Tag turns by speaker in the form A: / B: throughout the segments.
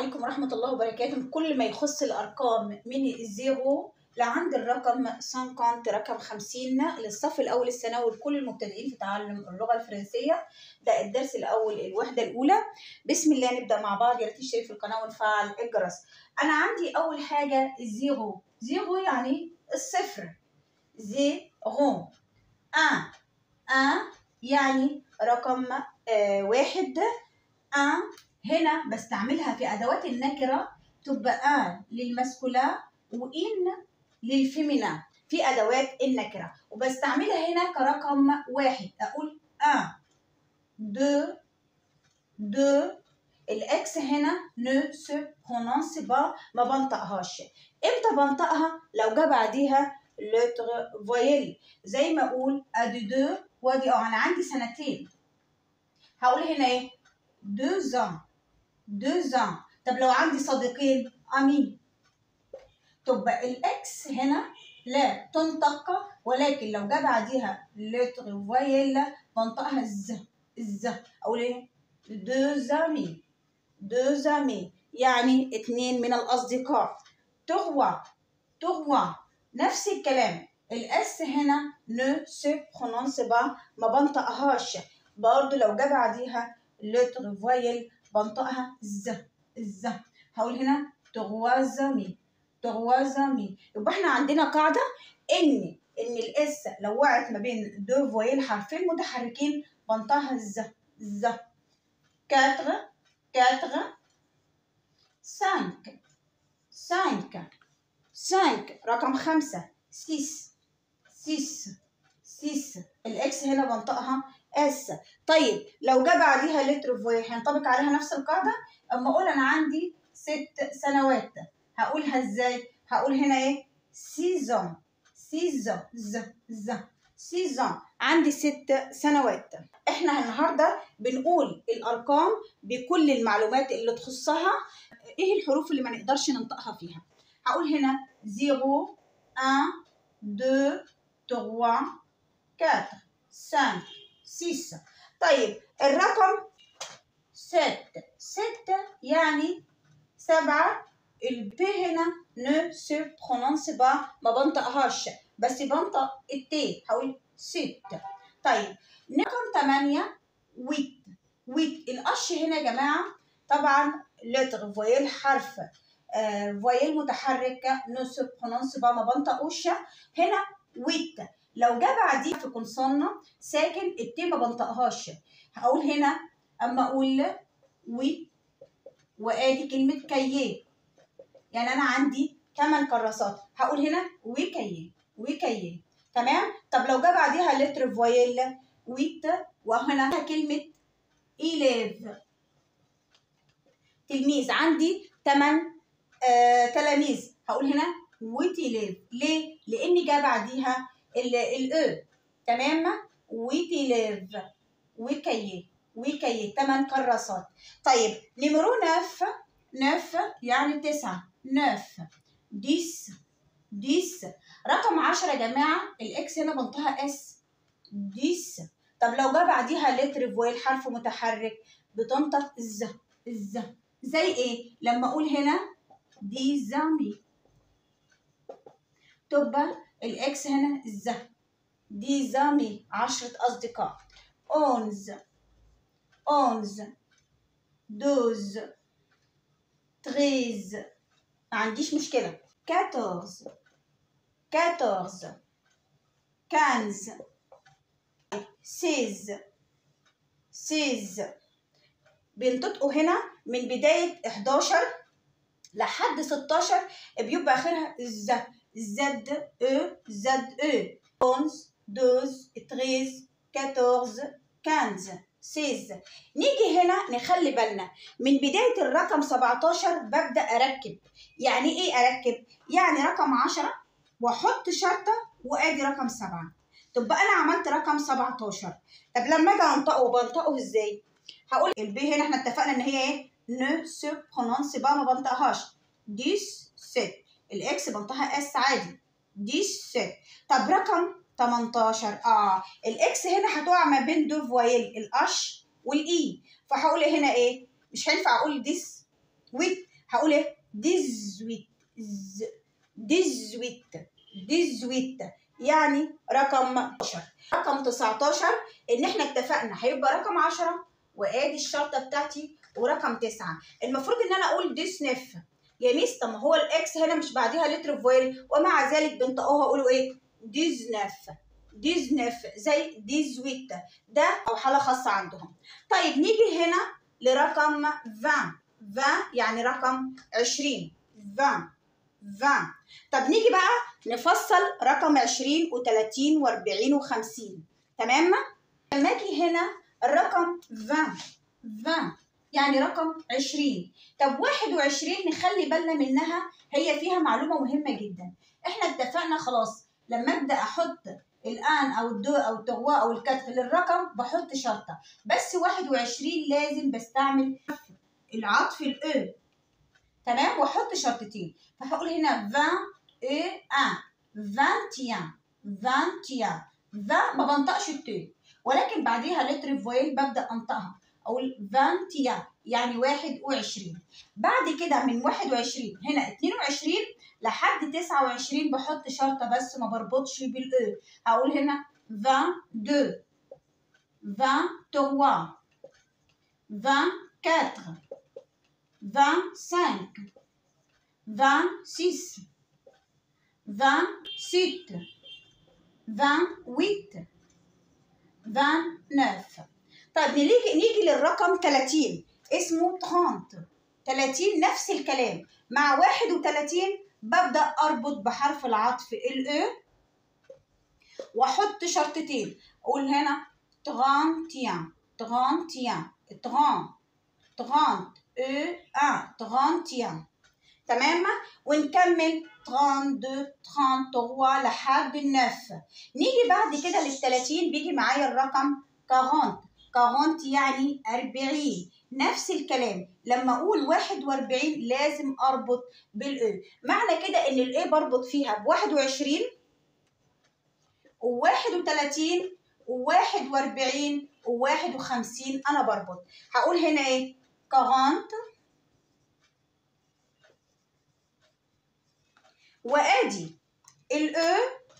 A: عليكم ورحمة الله وبركاته كل ما يخص الأرقام من الزيرو لعند الرقم 50 رقم 50 للصف الأول الثانوي لكل المبتدئين في تعلم اللغة الفرنسية ده الدرس الأول الوحدة الأولى بسم الله نبدأ مع بعض يا ريت تشترك في القناة ونفعل الجرس أنا عندي أول حاجة الزيرو زيرو يعني الصفر زيرو ان ان يعني رقم آه واحد ان هنا بستعملها في أدوات النكرة تبقى ان للمسكولا وإن للفيمينا في أدوات النكرة وبستعملها هنا كرقم واحد أقول ان دو دو الإكس هنا نو سو برونونس با ما بنطقهاش إمتى بنطقها لو جه بعديها لتر فويل زي ما أقول أدي دو وأدي أه أنا عندي سنتين هقول هنا إيه deux ans deux ans طب لو عندي صديقين امي تبقى الاكس هنا لا تنطق ولكن لو جه بعديها لتر فويل بنطقها ز ز اقول ايه deux amis deux amis يعني اتنين من الاصدقاء تغوى تغوى نفس الكلام الاس هنا نو سو برونونس با ما بنطقهاش برضو لو جه بعديها لتر فويل بنطقها ز ز هقول هنا تغوازامي تغوازامي يبقى احنا عندنا قاعدة ان ان الاس لو وقعت ما بين دو فويل حرفين متحركين بنطقها ز ز كاتر كاتر سانك سانك سانك رقم خمسة سيس سيس سيس الاكس هنا بنطقها اس طيب لو جه بعديها لتر فويل هينطبق عليها نفس القاعده اما اقول انا عندي ست سنوات هقولها ازاي هقول هنا ايه سيزون سيزون ز ز سيزون عندي ست سنوات احنا النهارده بنقول الارقام بكل المعلومات اللي تخصها ايه الحروف اللي ما نقدرش ننطقها فيها هقول هنا 0 1 2 3 4 5 6 طيب الرقم ستة ستة يعني سبعة الب هنا نو سو برونونس با ما بنطقهاش بس بنطق التي هقول ستة طيب رقم تمانية ويت ويت القش هنا يا جماعة طبعا لتر فويل حرف آه فويل متحرك نو سو برونونس با ما بنطقوش هنا ويت لو جه بعديه في كونسونة ساكن التي ما بنطقهاش هقول هنا اما اقول وي وادي كلمة كييه يعني انا عندي ثمان كراسات هقول هنا وكييه وكييه تمام طب لو جه بعديها لتر فويل ويت وهنا كلمة إيليف تلميذ عندي ثمان آه تلاميذ هقول هنا وتيليف ليه؟ لأن جه بعديها الاو تمام وتيليف وكيي وكيي تمن كراسات طيب نمرو نف نف يعني تسعة نف ديس ديس رقم عشرة يا جماعة الإكس هنا بنطقها اس ديس طب لو جه بعديها لتر فويل حرف متحرك بتنطق ز ز زي ايه؟ لما أقول هنا دي زامي تبقى الاكس هنا ز دي زامي عشرة أصدقاء أونز أونز دوز تريز ما عنديش مشكلة كاتورز كاتورز كانز سيز سيز بينطقوا هنا من بداية 11 لحد 16 بيبقى آخرها ز Z, E, Z, E. 11, 12, 13, 14, 15, 16 نيجي هنا نخلي بالنا من بداية الرقم 17 ببدأ أركب يعني إيه أركب؟ يعني رقم 10 وأحط شرطة وآدي رقم 7 تبقى أنا عملت رقم 17 طب لما أجي أنطقه بنطقه إزاي؟ هقول البي هنا إحنا اتفقنا إن هي إيه؟ نو سو برونونس با ما بنطقهاش ديس ست الاكس بنطقها اس عادي دي ست طب رقم 18 اه الاكس هنا هتقع ما بين دو فويل القش والاي فهقول هنا ايه مش هينفع اقول ديس ويت هقول ايه ديزويت ز ديزويت ديزويت يعني رقم 10 رقم 19 ان احنا اتفقنا هيبقى رقم 10 وادي الشرطه بتاعتي ورقم 9 المفروض ان انا اقول ديسنف يا ميس طب ما هو الاكس هنا مش بعديها لتر فويل ومع ذلك بنطقوها اقولوا ايه ديزنف ديزنف زي ديزويت ده او حاله خاصه عندهم طيب نيجي هنا لرقم 20 20 يعني رقم 20 20 20 طب نيجي بقى نفصل رقم 20 و30 و40 و50 تمام لما اجي هنا الرقم 20 20 يعني رقم 20 طب 21 نخلي بالنا منها هي فيها معلومه مهمه جدا احنا اتفقنا خلاص لما ابدا احط الان او الدو او التغواء او الكتف للرقم بحط شرطه بس 21 لازم بستعمل العطف الاو تمام واحط شرطتين فهقول هنا 20 اي 1 21 21 20 ما بنطقش التو ولكن بعديها لتر فويل ببدا انطقها اقول 21 يعني 21 بعد كده من 21 هنا 22 لحد 29 بحط شرطه بس ما بربطش بالاو هقول هنا 22 23 24 25 26 27 28 29 طيب نيجي نيجي للرقم 30 اسمه 30 30 نفس الكلام مع 31 ببدأ أربط بحرف العطف ال E وأحط شرطتين أقول هنا 31 31 30 30 E 1 31 تمام ونكمل 32 33 لحد النف نيجي بعد كده لل 30 بيجي معايا الرقم 40 40 يعني 40 نفس الكلام لما اقول 41 لازم اربط بالاي معنى كده ان الاي بربط فيها ب 21 و31 و41 و51 انا بربط هقول هنا ايه 40 وادي الاو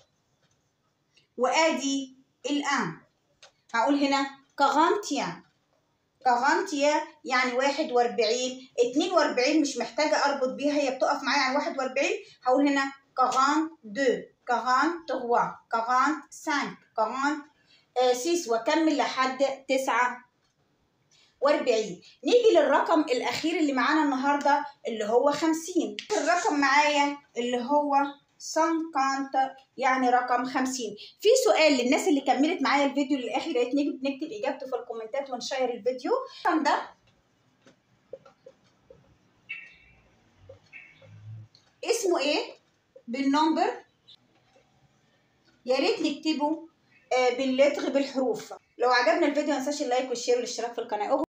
A: وادي الان هقول هنا 41 41 يعني 41 42 مش محتاجة أربط بيها هي بتقف معايا على 41 هقول هنا 42 43 45 46 وأكمل لحد 9 و40 نيجي للرقم الأخير اللي معانا النهاردة اللي هو 50 الرقم معايا اللي هو 50 يعني رقم 50 في سؤال للناس اللي كملت معايا الفيديو للاخر يا ريت نكتب اجابته في الكومنتات ونشير الفيديو الرقم ده اسمه ايه بالنمبر يا ريت نكتبه باللتر بالحروف لو عجبنا الفيديو ما تنساش اللايك والشير والاشتراك في القناه